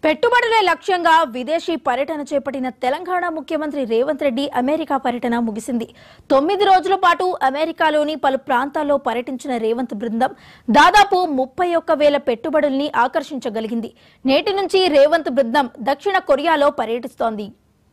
పెట్టుబడులే లక్ష్యంగా విదేశీ పర్యటన చేపట్టిన తెలంగాణ ముఖ్యమంత్రి రేవంత్ రెడ్డి అమెరికా పర్యటన ముగిసింది తొమ్మిది రోజుల పాటు అమెరికాలోని పలు ప్రాంతాల్లో పర్యటించిన రేవంత్ బృందం దాదాపు ముప్పై ఒక్క వేల పెట్టుబడుల్ని ఆకర్షించగలిగింది నేటి నుంచి రేవంత్ బృందం దక్షిణ కొరియాలో పర్యటిస్తోంది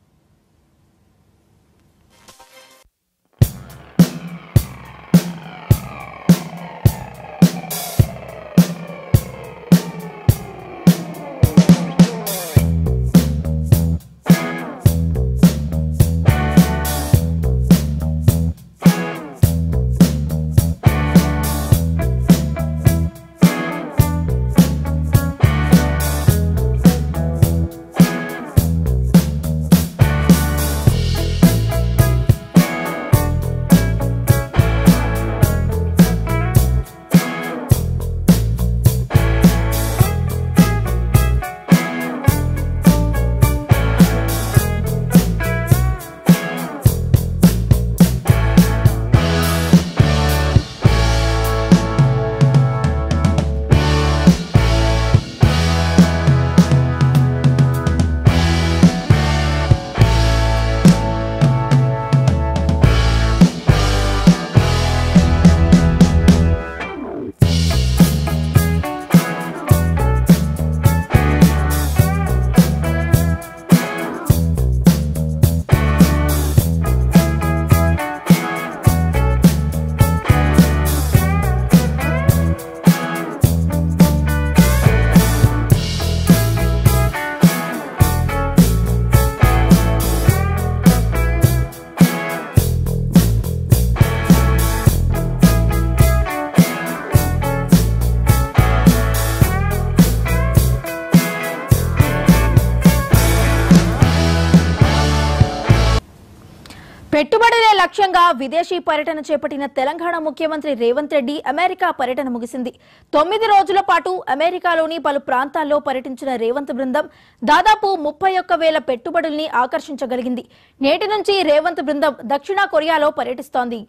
పెట్టుబడులే లక్ష్యంగా విదేశీ పర్యటన చేపట్టిన తెలంగాణ ముఖ్యమంత్రి రేవంత్ రెడ్డి అమెరికా పర్యటన ముగిసింది తొమ్మిది రోజుల పాటు అమెరికాలోని పలు ప్రాంతాల్లో పర్యటించిన రేవంత్ బృందం దాదాపు ముప్పై ఒక్క వేల పెట్టుబడుల్ని ఆకర్షించగలిగింది నేటి నుంచి రేవంత్ బృందం దక్షిణ కొరియాలో పర్యటిస్తోంది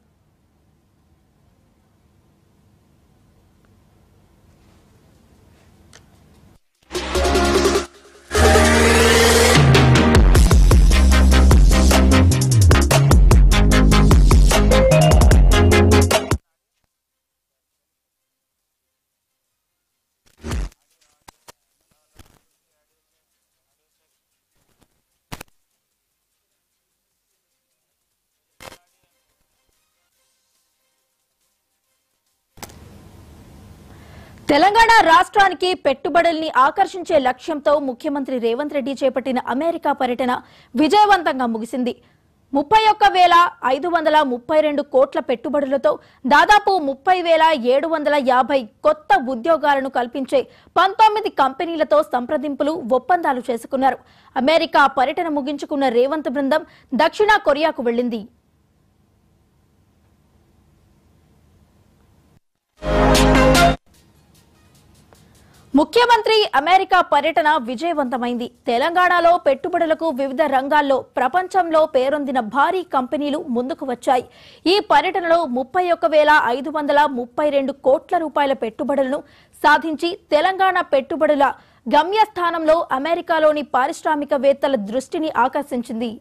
తెలంగాణ రాష్ట్రానికి పెట్టుబడుల్ని ఆకర్షించే లక్ష్యంతో ముఖ్యమంత్రి రేవంత్ రెడ్డి చేపట్టిన అమెరికా పర్యటన విజయవంతంగా ముగిసింది ముప్పై ఒక్క వేల ఐదు వందల ముప్పై రెండు కోట్ల పెట్టుబడులతో దాదాపు ముప్పై వేల ఏడు వందల యాభై కొత్త ఉద్యోగాలను కల్పించే పంతొమ్మిది కంపెనీలతో సంప్రదింపులు ఒప్పందాలు చేసుకున్నారు అమెరికా పర్యటన ముగించుకున్న రేవంత్ బృందం దక్షిణ కొరియాకు వెళ్లింది ముఖ్యమంత్రి అమెరికా పర్యటన విజయవంతమైంది తెలంగాణలో పెట్టుబడులకు వివిధ రంగాల్లో ప్రపంచంలో పేరొందిన భారీ కంపెనీలు ముందుకు వచ్చాయి ఈ పర్యటనలో ముప్పై ఒక్క వేల ఐదు వందల ముప్పై రెండు కోట్ల రూపాయల పెట్టుబడులను సాధించి తెలంగాణ పెట్టుబడుల గమ్యస్థానంలో అమెరికాలోని పారిశ్రామికవేత్తల దృష్టిని ఆకర్షించింది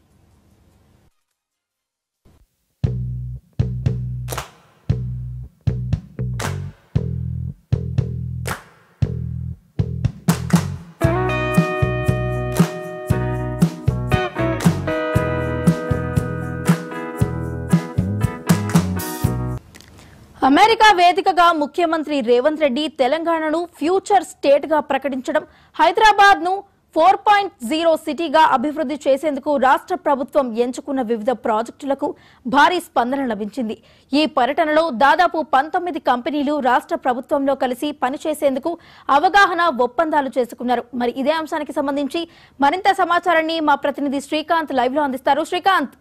అమెరికా వేదికగా ముఖ్యమంత్రి రేవంత్ రెడ్డి తెలంగాణను ఫ్యూచర్ స్టేట్ గా ప్రకటించడం హైదరాబాద్ ను ఫోర్ పాయింట్ జీరో సిటీగా అభివృద్ధి చేసేందుకు రాష్ట్ర ప్రభుత్వం ఎంచుకున్న వివిధ ప్రాజెక్టులకు భారీ స్పందన లభించింది ఈ పర్యటనలో దాదాపు పంతొమ్మిది కంపెనీలు రాష్ట్ర ప్రభుత్వంలో కలిసి పనిచేసేందుకు అవగాహన ఒప్పందాలు చేసుకున్నారు మరి ఇదే అంశానికి సంబంధించి మరింత సమాచారాన్ని మా ప్రతినిధి శ్రీకాంత్ లైవ్ లో అందిస్తారు శ్రీకాంత్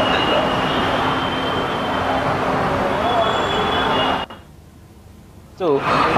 సో, ఆ,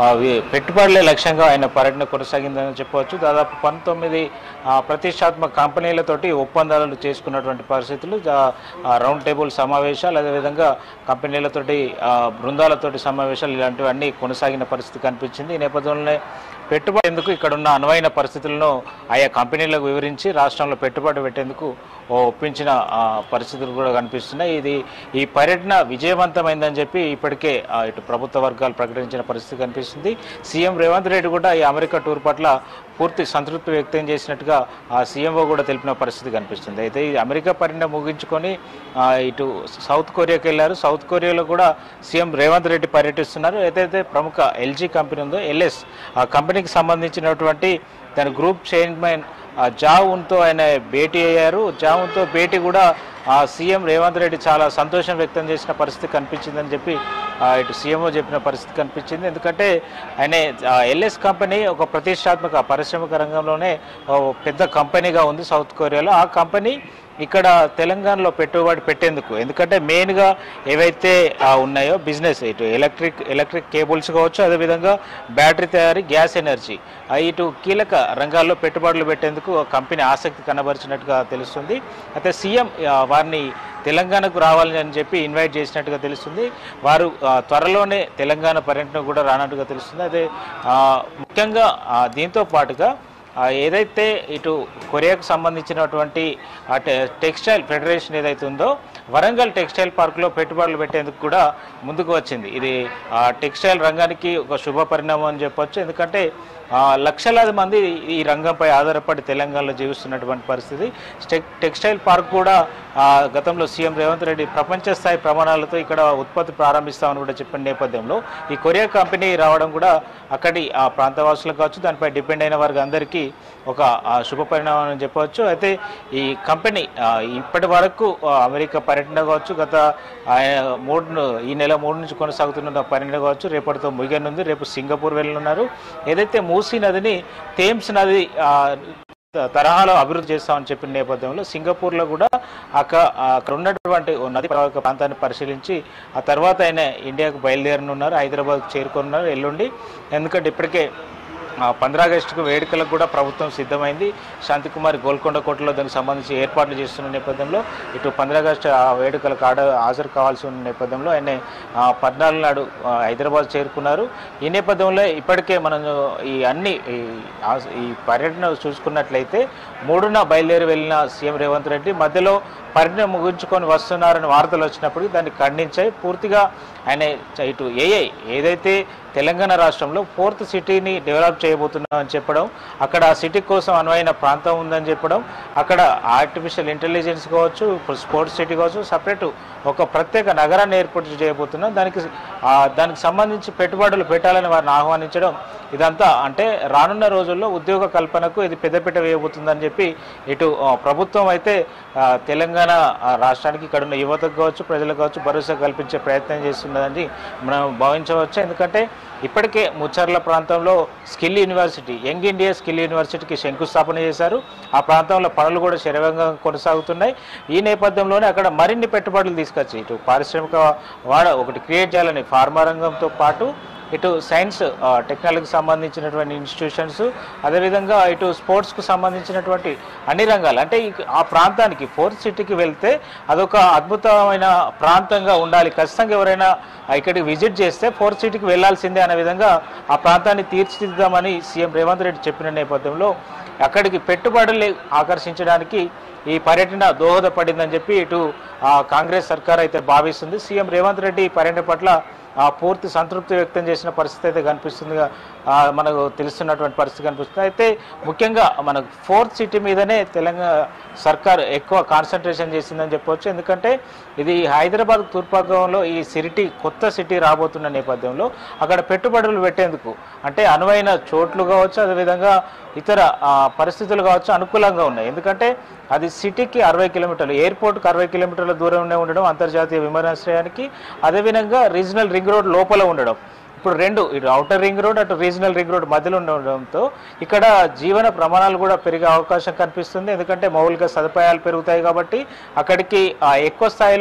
వి- పెట్టుబడులే లక్ష్యంగా ఆయన పర్యటన కొనసాగిందని చెప్పవచ్చు దాదాపు పంతొమ్మిది ఆ, ప్రతిష్టాత్మక కంపెనీలతోటి ఒప్పందాలు చేసుకున్నటువంటి పరిస్థితులు జా- ఆ, రౌండ్ టేబుల్ సమావేశాలు అదేవిధంగా కంపెనీలతోటి ఆ, బృందాలతోటి సమావేశాలు ఇలాంటివన్నీ కొనసాగిన పరిస్థితి కనిపించింది ఈ నేపథ్యంలోనే పెట్టుబడి ఎందుకు ఇక్కడ ఉన్న అనువైన పరిస్థితులను ఆయా కంపెనీలకు వివరించి రాష్ట్రంలో పెట్టుబడి పెట్టేందుకు ఓ ఒప్పించిన ఆ, పరిస్థితులు కూడా కనిపిస్తున్నాయి ఇది ఈ పర్యటన విజయవంతమైందని చెప్పి ఇప్పటికే ఆ, ఇటు ప్రభుత్వ వర్గాలు ప్రకటించిన పరిస్థితి కనిపిస్తుంది సీఎం రేవంత్ రెడ్డి కూడా ఈ అమెరికా టూర్ పట్ల పూర్తి సంతృప్తి వ్యక్తం చేసినట్టుగా ఆ సీఎంఓ కూడా తెలిపిన పరిస్థితి కనిపిస్తుంది అయితే ఈ అమెరికా పర్యటన ముగించుకొని ఆ, ఇటు సౌత్ కొరియాకి వెళ్ళారు సౌత్ కొరియాలో కూడా సీఎం రేవంత్ రెడ్డి పర్యటిస్తున్నారు ఏదైతే ప్రముఖ ఎల్జీ కంపెనీ ఉందో ఎల్ఎస్ ఆ కంపెనీకి సంబంధించినటువంటి దాని గ్రూప్ చైర్మన్ ఆ జావున్తో ఆయన భేటీ అయ్యారు జావున్తో భేటీ కూడా ఆ సీఎం రేవంత్ రెడ్డి చాలా సంతోషం వ్యక్తం చేసిన పరిస్థితి కనిపించిందని చెప్పి ఆ, ఇటు సీఎంఓ చెప్పిన పరిస్థితి కనిపించింది ఎందుకంటే ఆయన ఎల్ఎస్ కంపెనీ ఒక ప్రతిష్టాత్మక పారిశ్రామిక రంగంలోనే ఓ పెద్ద కంపెనీగా ఉంది సౌత్ కొరియాలో ఆ కంపెనీ ఇక్కడ తెలంగాణలో పెట్టుబడి పెట్టేందుకు ఎందుకంటే మెయిన్గా ఏవైతే ఆ, ఉన్నాయో బిజినెస్ ఇటు ఎలక్ట్రిక్ ఎలక్ట్రిక్ కేబుల్స్ కావచ్చు అదేవిధంగా బ్యాటరీ తయారీ గ్యాస్ ఎనర్జీ ఆ, ఇటు కీలక రంగాల్లో పెట్టుబడులు పెట్టేందుకు ఆ కంపెనీ ఆసక్తి కనబరిచినట్టుగా తెలుస్తుంది అయితే సీఎం ఆ, వారిని తెలంగాణకు రావాలని అని చెప్పి ఇన్వైట్ చేసినట్టుగా తెలుస్తుంది వారు ఆ, త్వరలోనే తెలంగాణ పర్యటన కూడా రానట్టుగా తెలుస్తుంది అదే ఆ, ముఖ్యంగా ఆ, దీంతో పాటుగా ఆ, ఏదైతే ఇటు కొరియాకు సంబంధించినటువంటి ఆ టె- టెక్స్టైల్ ఫెడరేషన్ ఏదైతే ఉందో వరంగల్ టెక్స్టైల్ పార్కులో పెట్టుబడులు పెట్టేందుకు కూడా ముందుకు వచ్చింది ఇది ఆ టెక్స్టైల్ రంగానికి ఒక శుభ పరిణామం అని చెప్పొచ్చు ఎందుకంటే ఆ, లక్షలాది మంది ఈ రంగంపై ఆధారపడి తెలంగాణలో జీవిస్తున్నటువంటి పరిస్థితి టెక్ టెక్స్టైల్ పార్క్ కూడా ఆ, గతంలో సీఎం రేవంత్ రెడ్డి ప్రపంచ స్థాయి ప్రమాణాలతో ఇక్కడ ఉత్పత్తి ప్రారంభిస్తామని కూడా చెప్పిన నేపథ్యంలో ఈ కొరియా కంపెనీ రావడం కూడా అక్కడి ఆ ప్రాంతవాసులకు కావచ్చు దానిపై డిపెండ్ అయిన వారికి అందరికీ ఒక ఆ, శుభ పరిణామం అని చెప్పవచ్చు అయితే ఈ కంపెనీ ఆ, ఇప్పటి వరకు ఆ, అమెరికా పర్యటన కావచ్చు గత ఆయన మూడు ఈ నెల మూడు నుంచి కొనసాగుతున్న పర్యటన కావచ్చు రేపటితో ముగియనుంది రేపు సింగపూర్ వెళ్ళనున్నారు ఏదైతే మూసీ నదిని థేమ్స్ నది ఆ, త- తరహాలో అభివృద్ధి చేస్తామని చెప్పిన నేపథ్యంలో సింగపూర్లో కూడా అక్క అక్కడ ఉన్నటువంటి ఓ నది ప్రవాహక ప్రాంతాన్ని పరిశీలించి ఆ తర్వాత ఆయన ఇండియాకు బయలుదేరనున్నారు హైదరాబాద్ చేరుకున్నారు ఎల్లుండి ఎందుకంటే ఇప్పటికే ఆ, పంద్రా ఆగస్టుకు వేడుకలకు కూడా ప్రభుత్వం సిద్ధమైంది శాంతికుమారి గోల్కొండ కోటలో దానికి సంబంధించి ఏర్పాట్లు చేస్తున్న నేపథ్యంలో ఇటు పంద్రా ఆగస్టు ఆ వేడుకలకు ఆడ హాజరు కావాల్సి ఉన్న నేపథ్యంలో ఆయన ఆ, పద్నాలుగు నాడు ఆ, హైదరాబాద్ చేరుకున్నారు ఈ నేపథ్యంలో ఇప్పటికే మనం ఈ అన్ని ఈ ఆ- ఈ పర్యటన చూసుకున్నట్లయితే మూడున బయలుదేరి వెళ్ళిన సీఎం రేవంత్ రెడ్డి మధ్యలో పర్యటన ముగించుకొని వస్తున్నారని వార్తలు వచ్చినప్పటికీ దాన్ని ఖండించాయి పూర్తిగా ఆయన చ- ఇటు ఏఐ ఏదైతే తెలంగాణ రాష్ట్రంలో ఫోర్త్ సిటీని డెవలప్ చేయబోతున్నామని చెప్పడం అక్కడ ఆ సిటీ కోసం అనువైన ప్రాంతం ఉందని చెప్పడం అక్కడ ఆర్టిఫిషియల్ ఇంటెలిజెన్స్ కావచ్చు స్పోర్ట్స్ సిటీ కావచ్చు సపరేట్ ఒక ప్రత్యేక నగరాన్ని ఏర్పాటు చేయబోతున్నాం దానికి ఆ, దానికి సంబంధించి పెట్టుబడులు పెట్టాలని వారిని ఆహ్వానించడం ఇదంతా అంటే రానున్న రోజుల్లో ఉద్యోగ కల్పనకు ఇది పెద్దపీట వేయబోతుందని చెప్పి ఇటు ఆ, ప్రభుత్వం అయితే ఆ, తెలంగాణ ఆ, రాష్ట్రానికి ఇక్కడ ఉన్న యువతకు కావచ్చు ప్రజలకు కావచ్చు భరోసా కల్పించే ప్రయత్నం చేస్తున్నదని మనం భావించవచ్చు ఎందుకంటే ఇప్పటికే ముచ్చర్ల ప్రాంతంలో skill university young India skill యూనివర్సిటీకి శంకుస్థాపన చేశారు ఆ ప్రాంతంలో పనులు కూడా శరవేగంగా కొనసాగుతున్నాయి ఈ నేపథ్యంలోనే అక్కడ మరిన్ని పెట్టుబడులు తీసుకొచ్చి ఇటు పారిశ్రామిక వాడ ఒకటి క్రియేట్ చేయాలని ఫార్మా రంగంతో పాటు ఇటు సైన్స్ ఆ, టెక్నాలజీకి సంబంధించినటువంటి ఇన్స్టిట్యూషన్స్ అదేవిధంగా ఇటు స్పోర్ట్స్కు సంబంధించినటువంటి అన్ని రంగాలు అంటే ఈ- ఆ ప్రాంతానికి ఫోర్త్ సిటీకి వెళ్తే అదొక అద్భుతమైన ప్రాంతంగా ఉండాలి ఖచ్చితంగా ఎవరైనా ఆ, ఇక్కడికి విజిట్ చేస్తే ఫోర్త్ సిటీకి వెళ్లాల్సిందే అనే విధంగా ఆ ప్రాంతాన్ని తీర్చిదిద్దామని సీఎం రేవంత్ రెడ్డి చెప్పిన నేపథ్యంలో అక్కడికి పెట్టుబడులు ఆకర్షించడానికి ఈ పర్యటన దోహదపడిందని చెప్పి ఇటు ఆ, కాంగ్రెస్ సర్కార్ అయితే భావిస్తుంది సీఎం రేవంత్ రెడ్డి ఈ పర్యటన పట్ల ఆ, పూర్తి సంతృప్తి వ్యక్తం చేసిన పరిస్థితి అయితే కనిపిస్తుందిగా ఆ, మనకు తెలుస్తున్నటువంటి పరిస్థితి కనిపిస్తుంది అయితే ముఖ్యంగా మనకు ఫోర్త్ సిటీ మీదనే తెలంగాణ సర్కార్ ఎక్కువ కాన్సన్ట్రేషన్ చేసిందని చెప్పవచ్చు ఎందుకంటే ఇది హైదరాబాద్ తూర్పాగంలో ఈ సిటీ కొత్త సిటీ రాబోతున్న నేపథ్యంలో అక్కడ పెట్టుబడులు పెట్టేందుకు అంటే అనువైన చోట్లు కావచ్చు అదేవిధంగా ఇతర ఆ, పరిస్థితులు కావచ్చు అనుకూలంగా ఉన్నాయి ఎందుకంటే అది సిటీకి అరవై కిలోమీటర్లు ఎయిర్పోర్ట్కి అరవై కిలోమీటర్ల దూరంలో ఉండడం అంతర్జాతీయ విమానాశ్రయానికి అదేవిధంగా రీజనల్ రింగ్ రోడ్ లోపల ఉండడం ఇప్పుడు రెండు ఇటు అవుటర్ రింగ్ రోడ్ అటు రీజనల్ రింగ్ రోడ్ మధ్యలో ఉండడంతో ఇక్కడ జీవన ప్రమాణాలు కూడా పెరిగే అవకాశం కనిపిస్తుంది ఎందుకంటే మౌలిక సదుపాయాలు పెరుగుతాయి కాబట్టి అక్కడికి ఆ, ఎక్కువ స్థాయిలో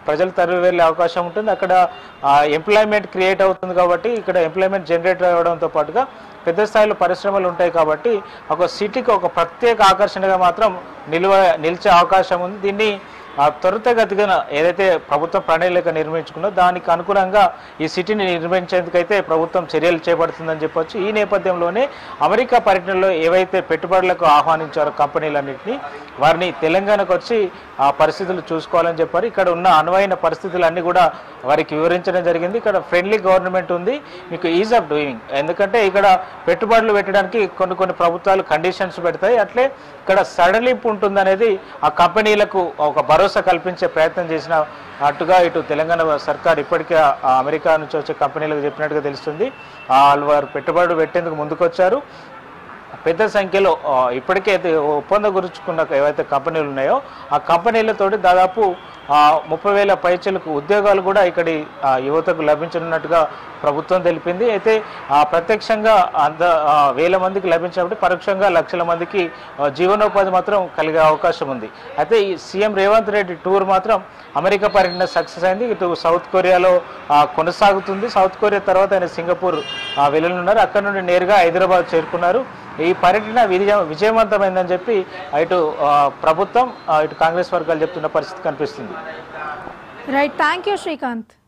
ప్రజలు తరలి వెళ్ళే అవకాశం ఉంటుంది అక్కడ ఎంప్లాయ్మెంట్ క్రియేట్ అవుతుంది కాబట్టి ఇక్కడ ఎంప్లాయ్మెంట్ జనరేట్ అవ్వడంతో పాటుగా పెద్ద స్థాయిలో పరిశ్రమలు ఉంటాయి కాబట్టి ఒక సిటీకి ఒక ప్రత్యేక ఆకర్షణగా మాత్రం నిల్వ నిలిచే అవకాశం ఉంది దీన్ని ఆ త్వరితగతిగా ఏదైతే ప్రభుత్వం ప్రణాళిక నిర్మించుకుందో దానికి అనుగుణంగా ఈ సిటీని నిర్మించేందుకైతే ప్రభుత్వం చర్యలు చేపడుతుందని చెప్పొచ్చు ఈ నేపథ్యంలోనే అమెరికా పర్యటనలో ఏవైతే పెట్టుబడులకు ఆహ్వానించారో కంపెనీలన్నింటినీ వారిని తెలంగాణకు వచ్చి ఆ పరిస్థితులు చూసుకోవాలని చెప్పారు ఇక్కడ ఉన్న అనువైన పరిస్థితులన్నీ కూడా వారికి వివరించడం జరిగింది ఇక్కడ ఫ్రెండ్లీ గవర్నమెంట్ ఉంది మీకు ఈజ్ ఆఫ్ డూయింగ్ ఎందుకంటే ఇక్కడ పెట్టుబడులు పెట్టడానికి కొన్ని కొన్ని ప్రభుత్వాలు కండిషన్స్ పెడతాయి అట్లే ఇక్కడ సడలింపు ఉంటుందనేది ఆ కంపెనీలకు ఒక భరోసా కల్పించే ప్రయత్నం చేసిన అట్టుగా ఇటు తెలంగాణ సర్కార్ ఇప్పటికే ఆ అమెరికా నుంచి వచ్చే కంపెనీలకు చెప్పినట్టుగా తెలుస్తుంది ఆ వాళ్ళు వారు పెట్టుబడులు పెట్టేందుకు ముందుకొచ్చారు పెద్ద సంఖ్యలో ఆ, ఇప్పటికే అయితే ఒప్పందం గురుచుకున్న ఏవైతే కంపెనీలు ఉన్నాయో ఆ కంపెనీలతోటి దాదాపు ఆ, ముప్పై వేల పైచలకు ఉద్యోగాలు కూడా ఇక్కడి ఆ, యువతకు లభించనున్నట్టుగా ప్రభుత్వం తెలిపింది అయితే ఆ, ప్రత్యక్షంగా అంత ఆ, వేల మందికి లభించినప్పుడు పరోక్షంగా లక్షల మందికి ఆ, జీవనోపాధి మాత్రం కలిగే అవకాశం ఉంది అయితే ఈ సీఎం రేవంత్ రెడ్డి టూర్ మాత్రం అమెరికా పర్యటన సక్సెస్ అయింది ఇటు సౌత్ కొరియాలో ఆ, కొనసాగుతుంది సౌత్ కొరియా తర్వాత ఆయన సింగపూర్ ఆ, వెళ్ళనున్నారు అక్కడ నుండి నేరుగా హైదరాబాద్ చేరుకున్నారు ఈ పర్యటన విజయ విజయవంతమైందని చెప్పి ఇటు ఆ, ప్రభుత్వం ఆ, ఇటు కాంగ్రెస్ వర్గాలు చెప్తున్న పరిస్థితి కనిపిస్తుంది రైట్ థ్యాంక్ యూ శ్రీకాంత్